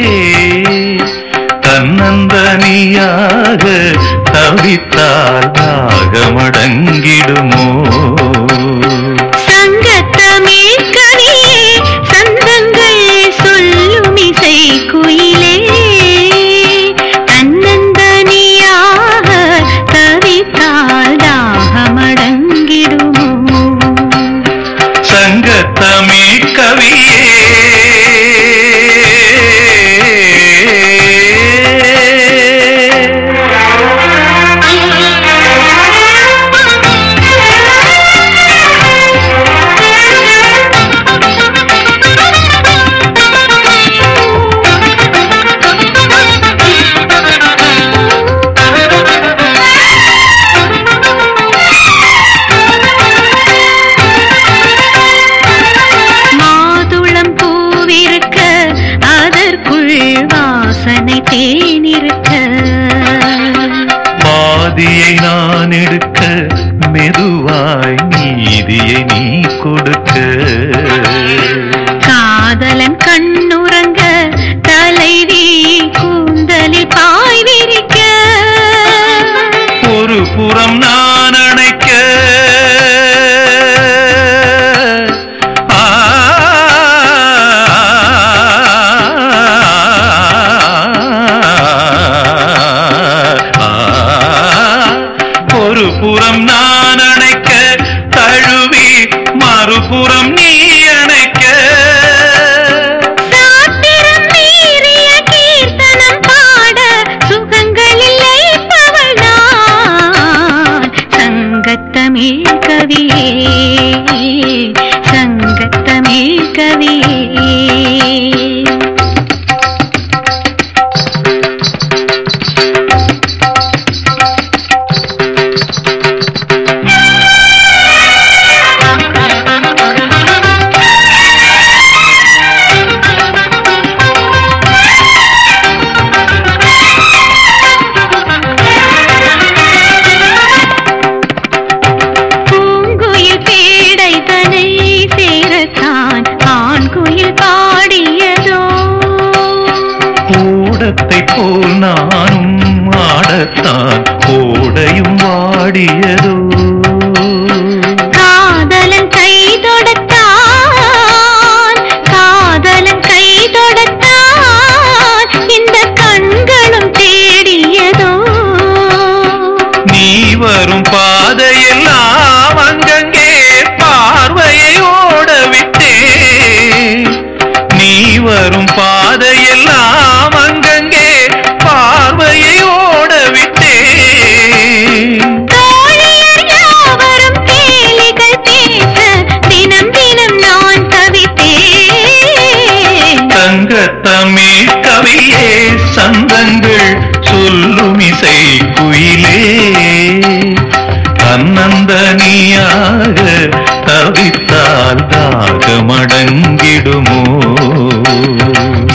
தன்னந்தனியாக தவித்தால் தாகமடங்கிடுமோ சங்கத்தமே கவியே சந்தங்கள் சொல்லும் இசை குயிலே தன்னந்தனியாக தவித்தால் தாகமடங்கிடுமோ சங்கத்தமே கவியே மாதுளம் பூவிருக்க அதற்குள் வாசனை தேனிருக்க பாதியை நான் எடுக்க மெதுவாய் நீதியை நீ கொடுக்க காதலன் கண்ணுறங்க தலைவி கூந்தலில் பாய் விரிக்க ஒரு புறம் நான் அணைக்க ஆ, ஆ, ஒரு புறம் நான் அணைக்க தழுவி மறுபுறம் நீ அணைக்க சாத்திரம் மீறிய கீர்த்தனம் பாட சுகங்களில் லயிப்பவள் நான் சங்கத்தமிழ் கவியே சங்கத்தமிழ் கவியே பூங்குயில் பேடை தனை சேரத்தான் ஆண் குயில் பாடியதோ கூடத்தை போல் நானும் ஆடத்தான் கோடையும் வாடியதோ காதலன் கை தொடத்தான் காதலன் கை தொடத்தான் இந்த கண்களும் தேடியதோ நீ வரும் பாதையெல்லாம் அங்கங்கே பார்வையை ஓட விட்டேன் நீ வரும் பாதையெல்லாம் அங்கங்கே பார்வையை ஓட விட்டேன் தோழியர் யாவரும் கேலிகள் பேச தினம் தினம் நான் தவித்தேன் தங்கத்தமிழ் கவியே சந்தங்கள் சொல்லும் இசை குயிலே தன்னந்தனியாக தவித்தால் தாகமடங்கிடுமோ